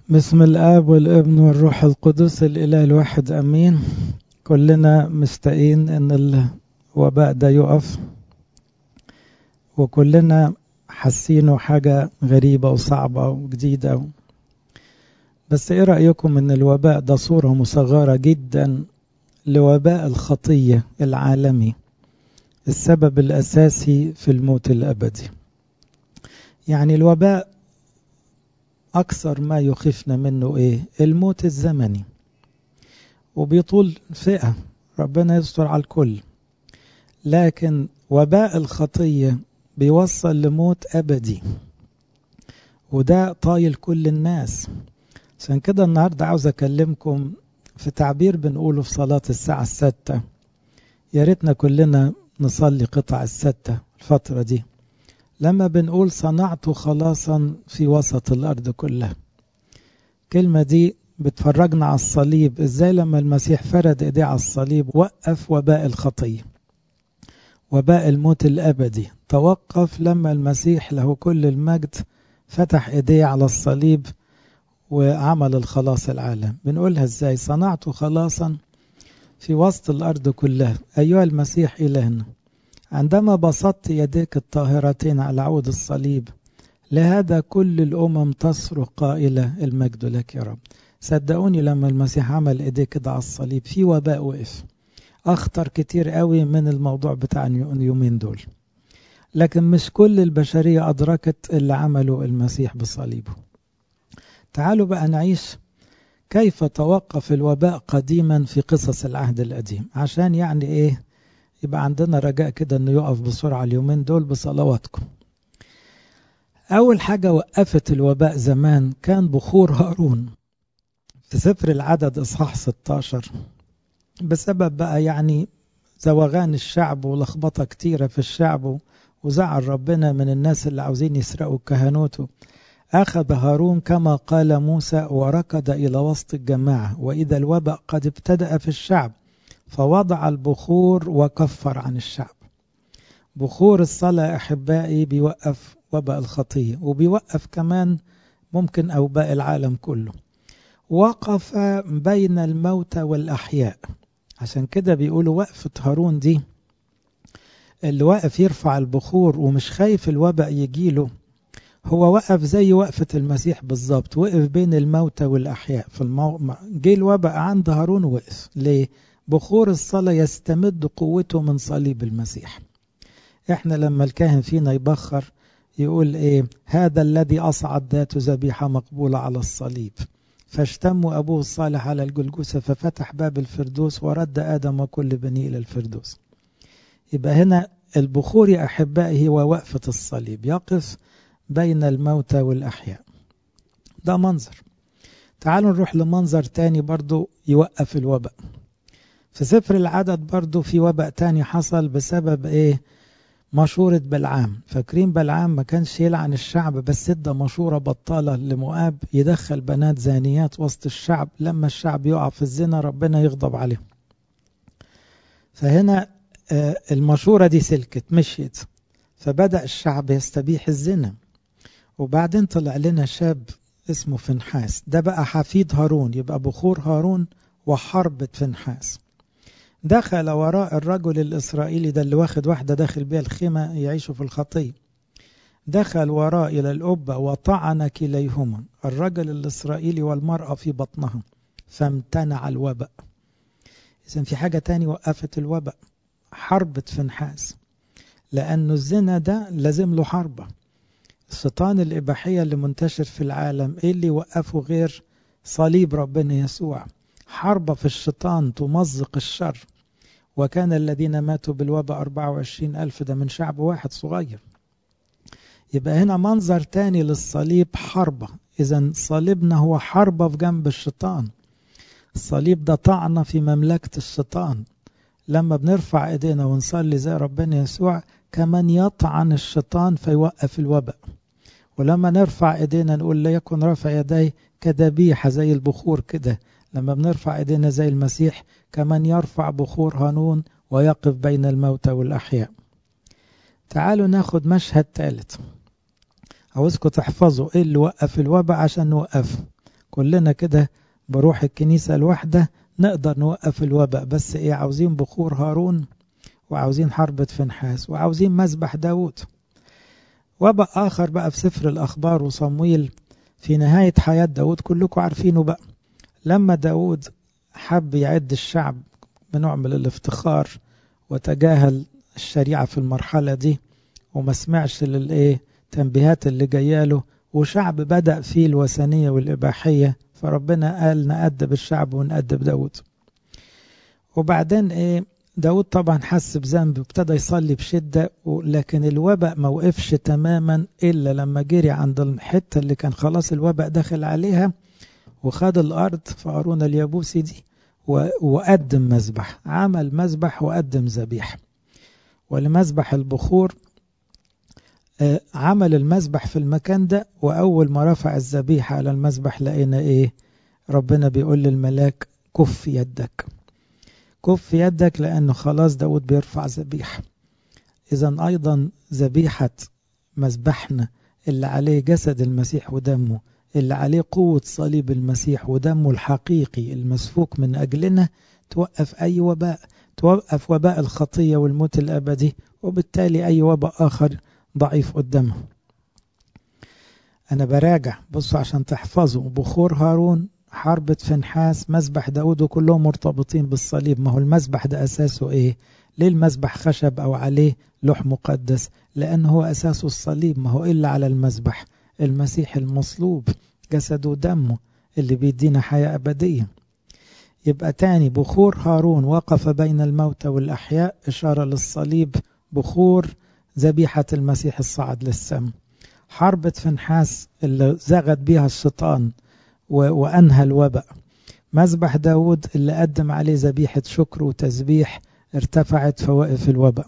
بسم الآب والابن والروح القدس الإله الواحد أمين كلنا مستائين إن الوباء ده يقف وكلنا حاسينه حاجة غريبة وصعبة وجديدة بس إيه رأيكم إن الوباء ده صورة مصغرة جدا لوباء الخطية العالمي السبب الأساسي في الموت الأبدي يعني الوباء أكثر ما يخفنا منه إيه الموت الزمني وبيطول فئة ربنا يستر على الكل لكن وباء الخطية بيوصل لموت أبدي وده طايل كل الناس عشان كده النهاردة عاوز أكلمكم في تعبير بنقوله في صلاة الساعة الستة يا ريتنا كلنا نصلي قطع الستة الفترة دي لما بنقول صنعت خلاصا في وسط الأرض كلها كلمة دي بتفرجنا على الصليب ازاي لما المسيح فرد ايديه على الصليب وقف وباء الخطية وباء الموت الأبدي توقف لما المسيح له كل المجد فتح ايديه على الصليب وعمل الخلاص العالم بنقولها ازاي صنعت خلاصا في وسط الأرض كلها أيها المسيح إلهنا عندما بسطت يديك الطاهرتين على عود الصليب لهذا كل الأمم تصرخ قائلة المجد لك يا رب صدقوني لما المسيح عمل ايديه كده على الصليب في وباء وقف أخطر كتير قوي من الموضوع بتاع اليومين دول لكن مش كل البشرية أدركت اللي عمله المسيح بصليبه تعالوا بقى نعيش كيف توقف الوباء قديما في قصص العهد القديم عشان يعني ايه يبقى عندنا رجاء كده انه يقف بسرعة اليومين دول بصلواتكم أول حاجة وقفت الوباء زمان كان بخور هارون في سفر العدد إصحاح 16 بسبب بقى يعني زوغان الشعب ولخبطة كتيرة في الشعب وزعل ربنا من الناس اللي عاوزين يسرقوا كهنوته أخذ هارون كما قال موسى وركض إلى وسط الجماعة وإذا الوباء قد ابتدأ في الشعب فوضع البخور وكفر عن الشعب بخور الصلاة أحبائي بيوقف وباء الخطية وبيوقف كمان ممكن أوباء العالم كله وقف بين الموتى والأحياء عشان كده بيقولوا وقفة هارون دي اللي واقف يرفع البخور ومش خايف الوباء يجيله هو وقف زي وقفة المسيح بالظبط وقف بين الموتى والأحياء في المو... جه الوباء عند هارون وقف ليه؟ بخور الصلاة يستمد قوته من صليب المسيح احنا لما الكاهن فينا يبخر يقول ايه هذا الذي أصعد ذات ذبيحة مقبولة على الصليب فاشتموا أبوه الصالح على الجلجوسة ففتح باب الفردوس ورد آدم وكل بني إلى الفردوس يبقى هنا البخور يا أحبائي هو وقفة الصليب يقف بين الموتى والأحياء ده منظر تعالوا نروح لمنظر تاني برضو يوقف الوباء في سفر العدد برضو في وباء تاني حصل بسبب ايه مشورة بلعام فاكرين بلعام ما كانش يلعن الشعب بس ادى مشورة بطالة لمؤاب يدخل بنات زانيات وسط الشعب لما الشعب يقع في الزنا ربنا يغضب عليهم فهنا المشورة دي سلكت مشيت فبدأ الشعب يستبيح الزنا وبعدين طلع لنا شاب اسمه فنحاس ده بقى حفيد هارون يبقى بخور هارون وحربة فنحاس دخل وراء الرجل الإسرائيلي ده اللي واخد واحدة داخل بيها الخيمة يعيشوا في الخطية دخل وراء إلى الأبة وطعن كليهما الرجل الإسرائيلي والمرأة في بطنها فامتنع الوباء إذا في حاجة تاني وقفت الوباء حربة فنحاس لأنه الزنا ده لازم له حربة الشيطان الإباحية اللي منتشر في العالم إيه اللي وقفه غير صليب ربنا يسوع حرب في الشيطان تمزق الشر وكان الذين ماتوا بالوباء 24 ألف ده من شعب واحد صغير يبقى هنا منظر تاني للصليب حربة إذا صليبنا هو حربة في جنب الشيطان الصليب ده طعنة في مملكة الشيطان لما بنرفع ايدينا ونصلي زي ربنا يسوع كمان يطعن الشيطان فيوقف الوباء ولما نرفع ايدينا نقول ليكن رفع يدي كذبيحة زي البخور كده لما بنرفع ايدينا زي المسيح كمان يرفع بخور هانون ويقف بين الموتى والأحياء تعالوا ناخد مشهد ثالث عاوزكم تحفظوا ايه اللي وقف الوباء عشان نوقفه كلنا كده بروح الكنيسة الواحدة نقدر نوقف الوباء بس ايه عاوزين بخور هارون وعاوزين حربة فنحاس وعاوزين مسبح داود وباء آخر بقى في سفر الأخبار وصمويل في نهاية حياة داود كلكم عارفينه بقى لما داود حب يعد الشعب بنوع من الافتخار وتجاهل الشريعة في المرحلة دي وما سمعش للايه تنبيهات اللي جاياله وشعب بدأ فيه الوثنية والإباحية فربنا قال نأدب الشعب ونأدب داود وبعدين ايه داود طبعا حس بذنب وابتدى يصلي بشدة لكن الوباء ما وقفش تماما إلا لما جري عند الحتة اللي كان خلاص الوباء داخل عليها وخد الأرض فأرونا اليابوسي دي وقدم مذبح عمل مذبح وقدم ذبيح ولمذبح البخور عمل المذبح في المكان ده وأول ما رفع الذبيحة على المذبح لقينا إيه ربنا بيقول للملاك كف يدك كف يدك لأنه خلاص داود بيرفع ذبيحة إذا أيضا ذبيحة مذبحنا اللي عليه جسد المسيح ودمه اللي عليه قوة صليب المسيح ودمه الحقيقي المسفوك من أجلنا توقف أي وباء توقف وباء الخطية والموت الأبدي وبالتالي أي وباء آخر ضعيف قدامه أنا براجع بصوا عشان تحفظوا بخور هارون حربة فنحاس مسبح داود كلهم مرتبطين بالصليب ما هو المسبح ده أساسه إيه ليه المسبح خشب أو عليه لوح مقدس لأنه هو أساسه الصليب ما هو إلا على المسبح المسيح المصلوب جسده ودمه اللي بيدينا حياة أبدية يبقى تاني بخور هارون وقف بين الموتى والأحياء إشارة للصليب بخور ذبيحة المسيح الصعد للسم حربة فنحاس اللي زغت بيها الشيطان وأنهى الوباء مذبح داود اللي قدم عليه ذبيحة شكر وتسبيح ارتفعت فوقف الوباء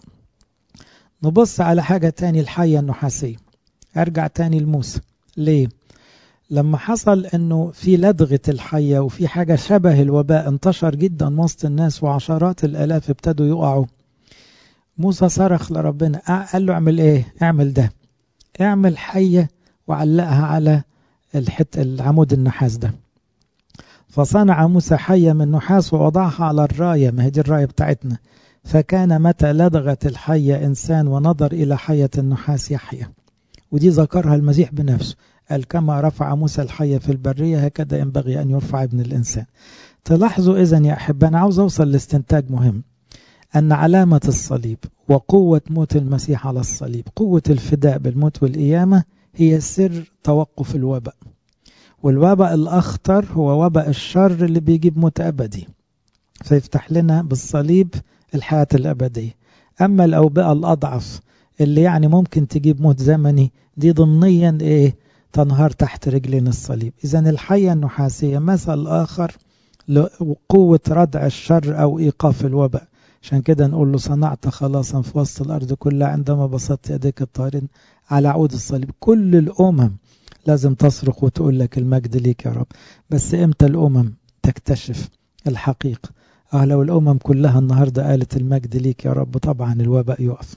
نبص على حاجة تاني الحية النحاسية أرجع تاني لموسى ليه؟ لما حصل انه في لدغة الحية وفي حاجة شبه الوباء انتشر جدا وسط الناس وعشرات الالاف ابتدوا يقعوا موسى صرخ لربنا قال له اعمل ايه اعمل ده اعمل حية وعلقها على الحت العمود النحاس ده فصنع موسى حية من نحاس ووضعها على الراية ما هي دي الراية بتاعتنا فكان متى لدغت الحية إنسان ونظر إلى حية النحاس يحيى ودي ذكرها المسيح بنفسه قال كما رفع موسى الحية في البرية هكذا ينبغي أن يرفع ابن الإنسان تلاحظوا إذا يا أحبة أنا عاوز أوصل لاستنتاج مهم أن علامة الصليب وقوة موت المسيح على الصليب قوة الفداء بالموت والقيامة هي سر توقف الوباء والوباء الأخطر هو وباء الشر اللي بيجيب موت أبدي فيفتح لنا بالصليب الحياة الأبدية أما الأوبئة الأضعف اللي يعني ممكن تجيب موت زمني دي ضمنيا إيه تنهار تحت رجلين الصليب إذا الحية النحاسية مثل آخر لقوة ردع الشر أو إيقاف الوباء عشان كده نقول له صنعت خلاصا في وسط الأرض كلها عندما بسطت يديك الطاهرين على عود الصليب كل الأمم لازم تصرخ وتقول لك المجد ليك يا رب بس إمتى الأمم تكتشف الحقيقة اه لو الأمم كلها النهاردة قالت المجد ليك يا رب طبعا الوباء يقف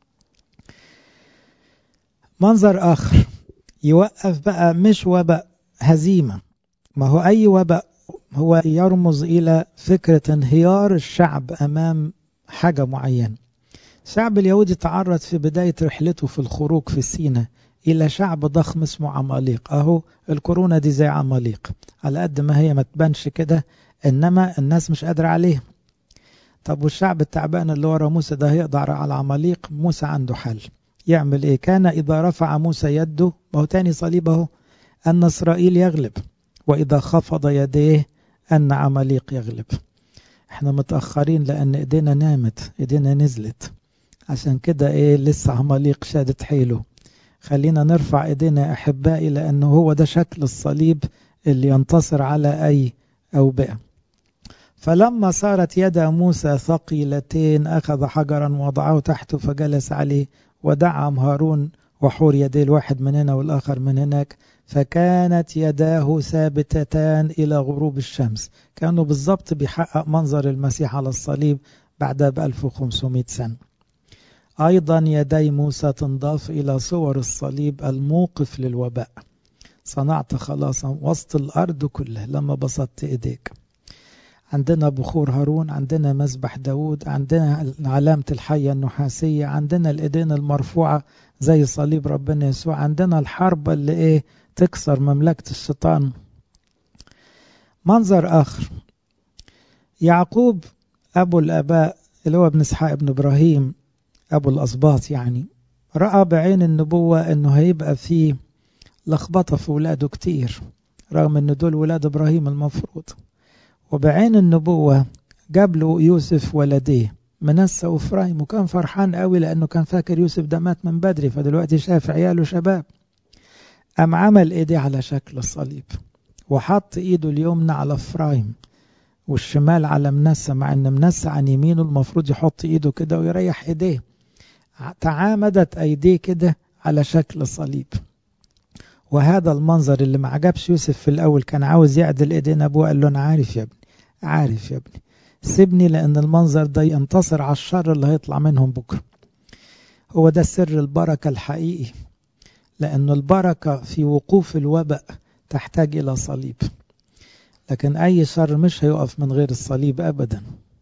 منظر آخر يوقف بقى مش وباء هزيمة ما هو أي وباء هو يرمز إلى فكرة انهيار الشعب أمام حاجة معينة الشعب اليهودي تعرض في بداية رحلته في الخروج في سينا إلى شعب ضخم اسمه عماليق أهو الكورونا دي زي عماليق على قد ما هي ما تبانش كده إنما الناس مش قادرة عليه طب والشعب التعبان اللي ورا موسى ده هيقدر على عماليق موسى عنده حل يعمل ايه كان إذا رفع موسى يده ما هو تاني صليبه أن إسرائيل يغلب وإذا خفض يديه أن عماليق يغلب احنا متأخرين لأن ايدينا نامت ايدينا نزلت عشان كده ايه لسه عماليق شادت حيله خلينا نرفع ايدينا يا احبائي لانه هو ده شكل الصليب اللي ينتصر على اي اوبئه فلما صارت يد موسى ثقيلتين اخذ حجرا وضعه تحته فجلس عليه ودعم هارون وحور يديه الواحد من هنا والاخر من هناك فكانت يداه ثابتتان الى غروب الشمس كانوا بالضبط بيحقق منظر المسيح على الصليب بعدها ب 1500 سنه أيضا يدي موسى تنضاف إلى صور الصليب الموقف للوباء صنعت خلاصا وسط الأرض كلها لما بسطت إيديك عندنا بخور هارون عندنا مذبح داود عندنا علامة الحية النحاسية عندنا الإيدين المرفوعة زي صليب ربنا يسوع عندنا الحرب اللي إيه تكسر مملكة الشيطان منظر آخر يعقوب أبو الآباء اللي هو ابن إسحاق ابن إبراهيم أبو الأسباط يعني رأى بعين النبوة إنه هيبقى فيه لخبطة في ولاده كتير رغم إن دول ولاد إبراهيم المفروض وبعين النبوة جاب له يوسف ولديه منسى وفرايم وكان فرحان قوي لأنه كان فاكر يوسف ده مات من بدري فدلوقتي شاف عياله شباب قام عمل ايديه على شكل الصليب وحط ايده اليمنى على فرايم والشمال على منسى مع ان منسى عن يمينه المفروض يحط ايده كده ويريح ايديه تعامدت ايديه كده على شكل صليب وهذا المنظر اللي ما عجبش يوسف في الاول كان عاوز يعدل ايدين ابوه قال له انا عارف يا ابني عارف يا ابني سيبني لان المنظر ده ينتصر على الشر اللي هيطلع منهم بكره هو ده سر البركه الحقيقي لأن البركة في وقوف الوباء تحتاج إلى صليب لكن أي شر مش هيقف من غير الصليب أبدا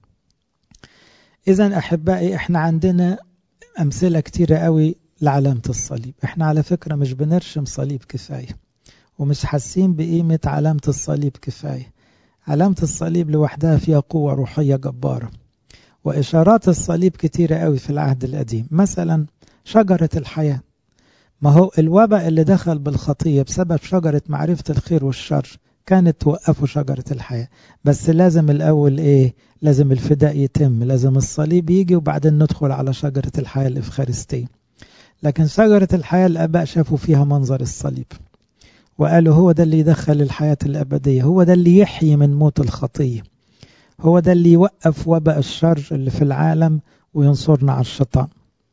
إذا أحبائي إحنا عندنا أمثلة كتيرة قوي لعلامة الصليب إحنا على فكرة مش بنرشم صليب كفاية ومش حاسين بقيمة علامة الصليب كفاية علامة الصليب لوحدها فيها قوة روحية جبارة وإشارات الصليب كتيرة قوي في العهد القديم مثلا شجرة الحياة ما هو الوباء اللي دخل بالخطية بسبب شجرة معرفة الخير والشر كانت توقفوا شجرة الحياة بس لازم الأول إيه لازم الفداء يتم لازم الصليب يجي وبعدين ندخل على شجرة الحياة الإفخارستية لكن شجرة الحياة الآباء شافوا فيها منظر الصليب وقالوا هو ده اللي يدخل الحياة الأبدية هو ده اللي يحيي من موت الخطية هو ده اللي يوقف وباء الشر اللي في العالم وينصرنا على الشيطان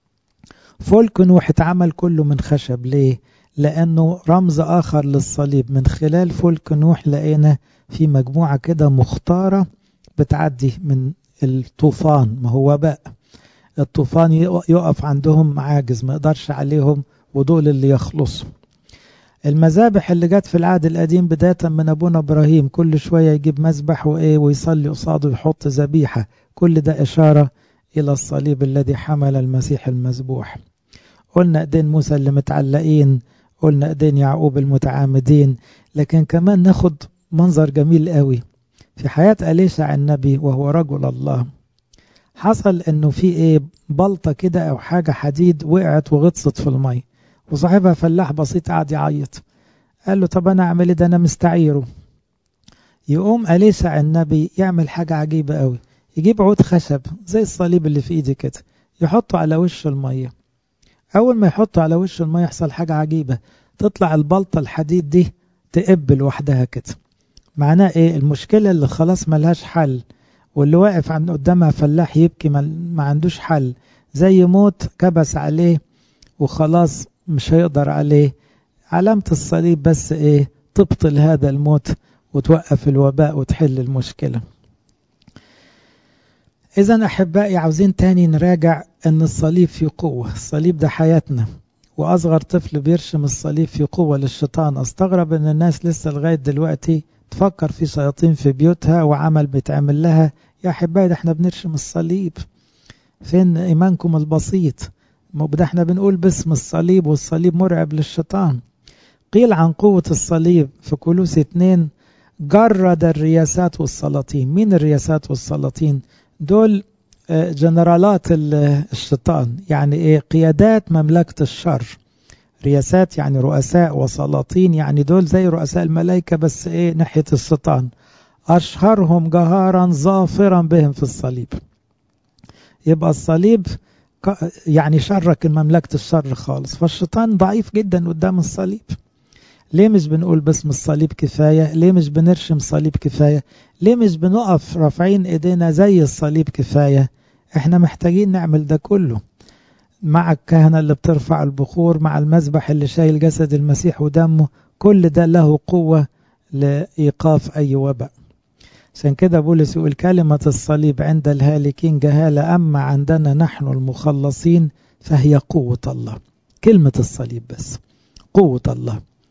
فولك نوح اتعمل كله من خشب ليه؟ لأنه رمز آخر للصليب من خلال فولك نوح لقينا في مجموعة كده مختارة بتعدي من الطوفان ما هو وباء الطوفان يقف عندهم عاجز ما يقدرش عليهم ودول اللي يخلصوا المذابح اللي جت في العهد القديم بداية من أبونا إبراهيم كل شوية يجيب مذبح وإيه ويصلي قصاده يحط ذبيحة كل ده إشارة إلى الصليب الذي حمل المسيح المذبوح قلنا ايدين موسى اللي متعلقين قلنا ايدين يعقوب المتعامدين لكن كمان ناخد منظر جميل قوي في حياة أليشع النبي وهو رجل الله حصل انه في ايه بلطة كده او حاجة حديد وقعت وغطست في المية وصاحبها فلاح بسيط قاعد يعيط قال له طب انا اعمل ايه ده انا مستعيره يقوم أليشع النبي يعمل حاجة عجيبة قوي يجيب عود خشب زي الصليب اللي في ايدي كده يحطه على وش المية اول ما يحطه على وش المية يحصل حاجة عجيبة تطلع البلطة الحديد دي تقب لوحدها كده معناه ايه المشكلة اللي خلاص ملهاش حل واللي واقف عن قدامها فلاح يبكي ما عندوش حل زي موت كبس عليه وخلاص مش هيقدر عليه علامة الصليب بس ايه تبطل هذا الموت وتوقف الوباء وتحل المشكله إذا أحبائي عاوزين تاني نراجع أن الصليب في قوة الصليب ده حياتنا وأصغر طفل بيرشم الصليب في قوة للشيطان أستغرب أن الناس لسه لغاية دلوقتي تفكر في شياطين في بيوتها وعمل بيتعمل لها يا أحبائي ده احنا بنرشم الصليب فين إيمانكم البسيط ده احنا بنقول باسم الصليب والصليب مرعب للشيطان قيل عن قوة الصليب في كولوس 2 جرد الرياسات والسلاطين مين الرياسات والسلاطين دول جنرالات الشيطان يعني ايه قيادات مملكة الشر رياسات يعني رؤساء وسلاطين يعني دول زي رؤساء الملائكة بس ايه ناحية الشيطان أشهرهم جهارا ظافرا بهم في الصليب يبقى الصليب يعني شرك مملكة الشر خالص فالشيطان ضعيف جدا قدام الصليب ليه مش بنقول باسم الصليب كفاية ليه مش بنرشم صليب كفاية ليه مش بنقف رافعين ايدينا زي الصليب كفاية احنا محتاجين نعمل ده كله مع الكهنة اللي بترفع البخور مع المذبح اللي شايل جسد المسيح ودمه كل ده له قوة لإيقاف أي وباء عشان كده بولس يقول كلمة الصليب عند الهالكين جهالة أما عندنا نحن المخلصين فهي قوة الله كلمة الصليب بس قوة الله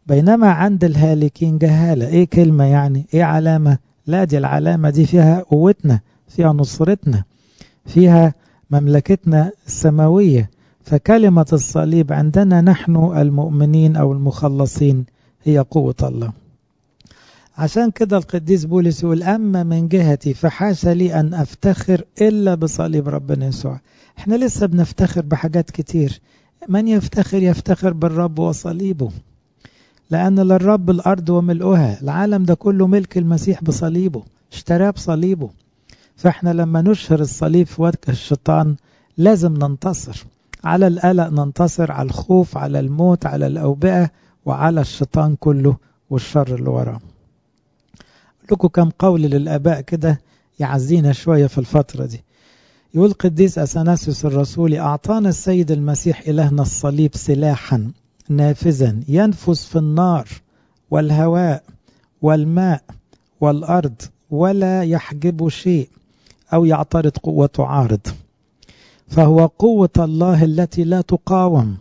بينما عند الهالكين جهالة ايه كلمة يعني ايه علامة لا دي العلامة دي فيها قوتنا فيها نصرتنا فيها مملكتنا السماوية فكلمة الصليب عندنا نحن المؤمنين أو المخلصين هي قوة الله عشان كده القديس بولس يقول أما من جهتي فحاش لي أن أفتخر إلا بصليب ربنا يسوع احنا لسه بنفتخر بحاجات كتير من يفتخر يفتخر بالرب وصليبه لأن للرب الأرض وملؤها العالم ده كله ملك المسيح بصليبه اشتراه بصليبه فاحنا لما نشهر الصليب في وجه الشيطان لازم ننتصر على القلق ننتصر على الخوف على الموت على الأوبئة وعلى الشيطان كله والشر اللي وراه لكم كم قول للآباء كده يعزينا شوية في الفترة دي يقول قديس أثناسيوس الرسولي أعطانا السيد المسيح إلهنا الصليب سلاحا نافذا ينفذ في النار والهواء والماء والأرض ولا يحجب شيء أو يعترض قوة عارض فهو قوة الله التي لا تقاوم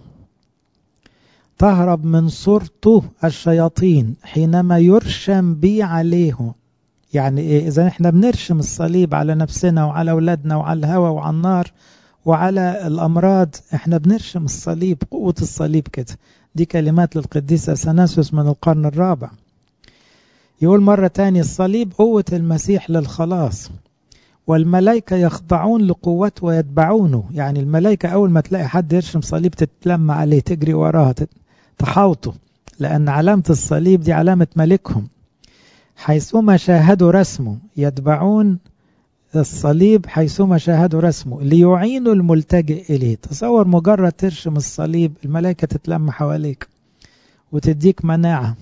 تهرب من صورته الشياطين حينما يرشم بي عليه يعني إيه إذا إحنا بنرشم الصليب على نفسنا وعلى أولادنا وعلى الهوى وعلى النار وعلى الأمراض إحنا بنرشم الصليب قوة الصليب كده دي كلمات للقديس أثناسيوس من القرن الرابع يقول مرة تانية الصليب قوة المسيح للخلاص والملائكة يخضعون لقوته ويتبعونه يعني الملائكة أول ما تلاقي حد يرشم صليب تتلم عليه تجري وراه تحاوطه لأن علامة الصليب دي علامة ملكهم حيثما شاهدوا رسمه يتبعون الصليب حيثما شاهدوا رسمه ليعينوا الملتجئ إليه تصور مجرد ترشم الصليب الملائكة تتلم حواليك وتديك مناعة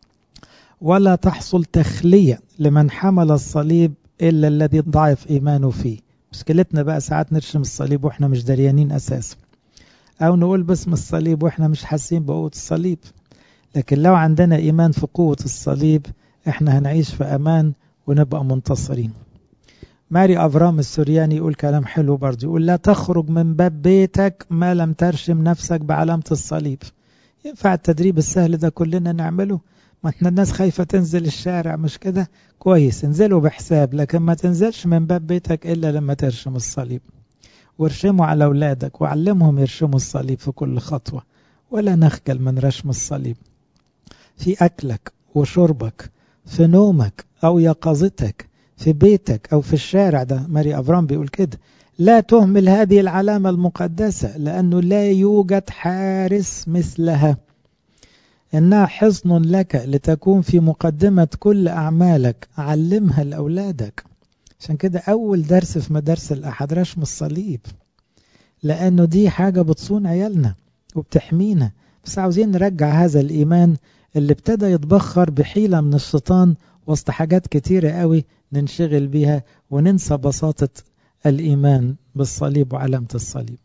ولا تحصل تخلية لمن حمل الصليب إلا الذي ضعف إيمانه فيه مشكلتنا بقى ساعات نرشم الصليب وإحنا مش دريانين أساسا أو نقول باسم الصليب وإحنا مش حاسين بقوة الصليب لكن لو عندنا إيمان في قوة الصليب إحنا هنعيش في أمان ونبقى منتصرين ماري أفرام السورياني يقول كلام حلو برضه يقول لا تخرج من باب بيتك ما لم ترشم نفسك بعلامة الصليب ينفع التدريب السهل ده كلنا نعمله ما احنا الناس خايفة تنزل الشارع مش كده كويس انزلوا بحساب لكن ما تنزلش من باب بيتك إلا لما ترشم الصليب وارشموا على أولادك وعلمهم يرشموا الصليب في كل خطوة ولا نخجل من رشم الصليب في أكلك وشربك في نومك أو يقظتك في بيتك أو في الشارع ده ماري أفرام بيقول كده لا تهمل هذه العلامة المقدسة لأنه لا يوجد حارس مثلها إنها حصن لك لتكون في مقدمة كل أعمالك علمها لأولادك عشان كده أول درس في مدارس الأحد رشم الصليب لأنه دي حاجة بتصون عيالنا وبتحمينا بس عاوزين نرجع هذا الإيمان اللي ابتدى يتبخر بحيلة من الشيطان وسط حاجات كتيرة قوي ننشغل بيها وننسى بساطة الإيمان بالصليب وعلامة الصليب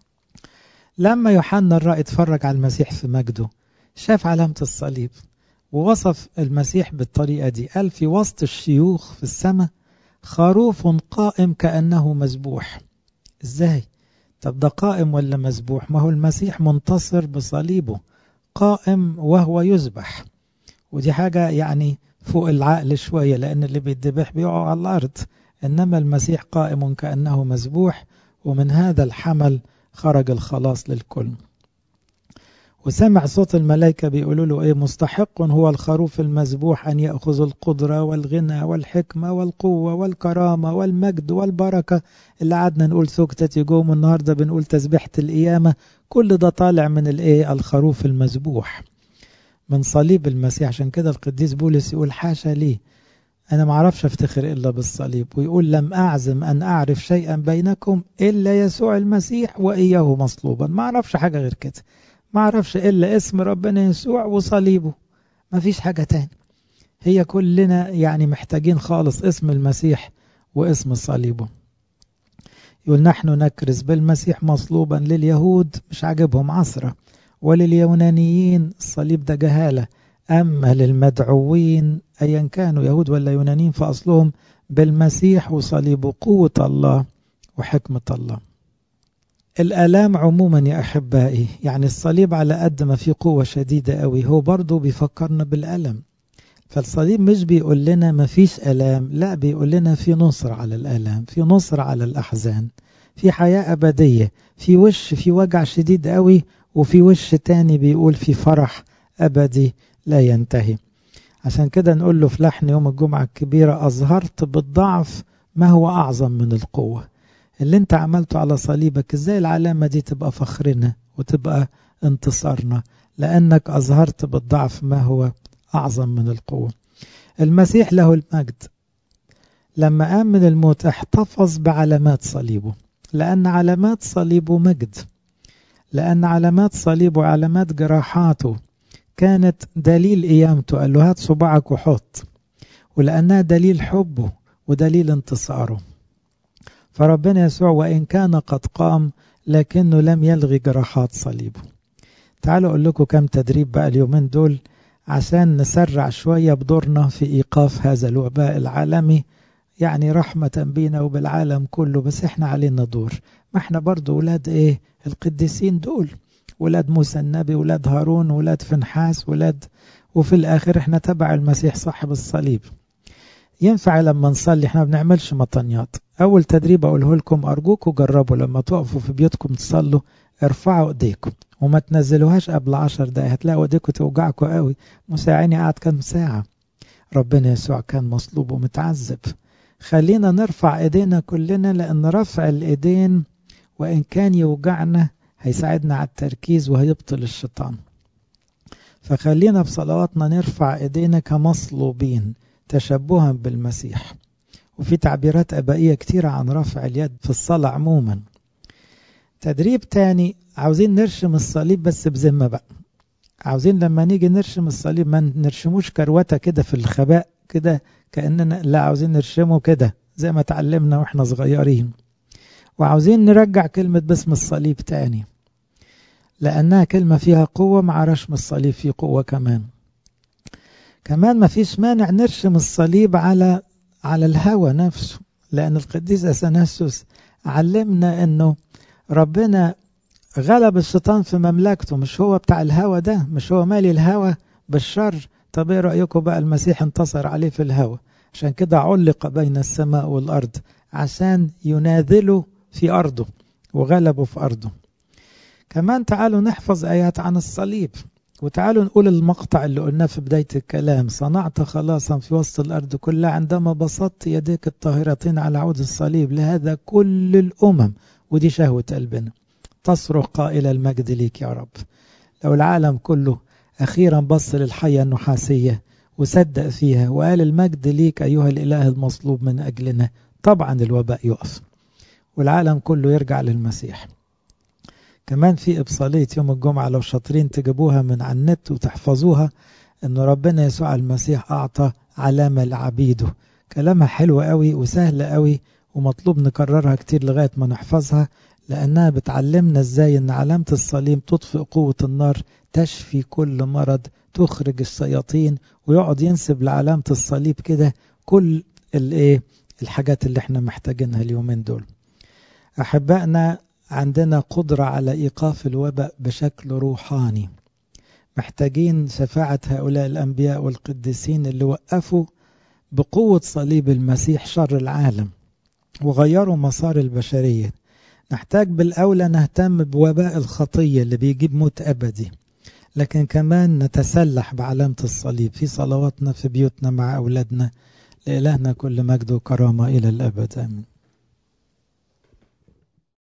لما يوحنا الرائي اتفرج على المسيح في مجده شاف علامة الصليب ووصف المسيح بالطريقة دي قال في وسط الشيوخ في السماء خروف قائم كأنه مذبوح ازاي طب ده قائم ولا مذبوح ما هو المسيح منتصر بصليبه قائم وهو يذبح ودي حاجة يعني فوق العقل شوية لأن اللي بيتذبح بيقع على الأرض إنما المسيح قائم كأنه مذبوح ومن هذا الحمل خرج الخلاص للكل وسمع صوت الملائكة بيقولوا له إيه مستحق هو الخروف المذبوح أن يأخذ القدرة والغنى والحكمة والقوة والكرامة والمجد والبركة اللي قعدنا نقول سكتة يجوم النهاردة بنقول تسبيحة القيامة كل ده طالع من الإيه الخروف المذبوح من صليب المسيح عشان كده القديس بولس يقول حاشا لي أنا ما أعرفش أفتخر إلا بالصليب ويقول لم أعزم أن أعرف شيئا بينكم إلا يسوع المسيح وإياه مصلوبا ما أعرفش حاجة غير كده ما أعرفش إلا اسم ربنا يسوع وصليبه ما فيش حاجة تاني هي كلنا يعني محتاجين خالص اسم المسيح واسم صليبه يقول نحن نكرز بالمسيح مصلوبا لليهود مش عاجبهم عصرة ولليونانيين الصليب ده جهالة أما للمدعوين أيا كانوا يهود ولا يونانيين فأصلهم بالمسيح وصليب قوة الله وحكمة الله الآلام عموما يا أحبائي يعني الصليب على قد ما فيه قوة شديدة قوي هو برضه بيفكرنا بالألم فالصليب مش بيقول لنا ما فيش ألام لا بيقول لنا في نصر على الآلام في نصر على الأحزان في حياة أبدية في وش في وجع شديد قوي وفي وش تاني بيقول في فرح أبدي لا ينتهي عشان كده نقول له في لحن يوم الجمعة الكبيرة أظهرت بالضعف ما هو أعظم من القوة اللي انت عملته على صليبك ازاي العلامة دي تبقى فخرنا وتبقى انتصارنا لأنك أظهرت بالضعف ما هو أعظم من القوة المسيح له المجد لما قام من الموت احتفظ بعلامات صليبه لأن علامات صليبه مجد لأن علامات صليبه علامات جراحاته كانت دليل قيامته قال له هات صباعك وحط ولأنها دليل حبه ودليل انتصاره فربنا يسوع وإن كان قد قام لكنه لم يلغي جراحات صليبه تعالوا أقول لكم كم تدريب بقى اليومين دول عشان نسرع شوية بدورنا في إيقاف هذا الوباء العالمي يعني رحمة بينا وبالعالم كله بس احنا علينا دور ما احنا برضو ولاد ايه القديسين دول ولاد موسى النبي ولاد هارون ولاد فنحاس ولاد وفي الاخر احنا تبع المسيح صاحب الصليب ينفع لما نصلي احنا ما بنعملش مطنيات اول تدريب اقوله لكم ارجوكم جربوا لما تقفوا في بيوتكم تصلوا ارفعوا ايديكم وما تنزلوهاش قبل عشر دقايق هتلاقوا ايديكم توجعكم قوي موسى عيني قعد كام ساعة ربنا يسوع كان مصلوب ومتعذب خلينا نرفع ايدينا كلنا لان رفع الايدين وان كان يوجعنا هيساعدنا على التركيز وهيبطل الشيطان فخلينا في صلواتنا نرفع ايدينا كمصلوبين تشبها بالمسيح وفي تعبيرات أبائية كتيرة عن رفع اليد في الصلاة عموما تدريب تاني عاوزين نرشم الصليب بس بذمة بقى عاوزين لما نيجي نرشم الصليب ما نرشموش كروته كده في الخباء كده كأننا لا عاوزين نرشمه كده زي ما اتعلمنا واحنا صغيرين وعاوزين نرجع كلمة باسم الصليب تاني لأنها كلمة فيها قوة مع رشم الصليب فيه قوة كمان كمان ما فيش مانع نرشم الصليب على على الهوى نفسه لأن القديس أثناسوس علمنا أنه ربنا غلب الشيطان في مملكته مش هو بتاع الهوى ده مش هو مالي الهوى بالشر طب ايه رأيكم بقى المسيح انتصر عليه في الهوى عشان كده علق بين السماء والأرض عشان يناذله في أرضه وغلبه في أرضه كمان تعالوا نحفظ آيات عن الصليب وتعالوا نقول المقطع اللي قلناه في بداية الكلام صنعت خلاصا في وسط الأرض كلها عندما بسطت يديك الطاهرتين على عود الصليب لهذا كل الأمم ودي شهوة قلبنا تصرخ قائلة المجد ليك يا رب لو العالم كله أخيرا بص للحية النحاسية وصدق فيها وقال المجد ليك أيها الإله المصلوب من أجلنا طبعا الوباء يقف والعالم كله يرجع للمسيح كمان في إبصالية يوم الجمعة لو شاطرين تجيبوها من على النت وتحفظوها أن ربنا يسوع المسيح أعطى علامة لعبيده كلامها حلو قوي وسهل قوي ومطلوب نكررها كتير لغاية ما نحفظها لأنها بتعلمنا إزاي أن علامة الصليب تطفئ قوة النار تشفي كل مرض تخرج الشياطين ويقعد ينسب لعلامة الصليب كده كل الايه الحاجات اللي احنا محتاجينها اليومين دول أحبائنا عندنا قدرة على إيقاف الوباء بشكل روحاني محتاجين شفاعة هؤلاء الأنبياء والقديسين اللي وقفوا بقوة صليب المسيح شر العالم وغيروا مسار البشرية نحتاج بالأولى نهتم بوباء الخطية اللي بيجيب موت أبدي لكن كمان نتسلح بعلامة الصليب في صلواتنا في بيوتنا مع أولادنا لإلهنا كل مجد وكرامة إلى الأبد آمين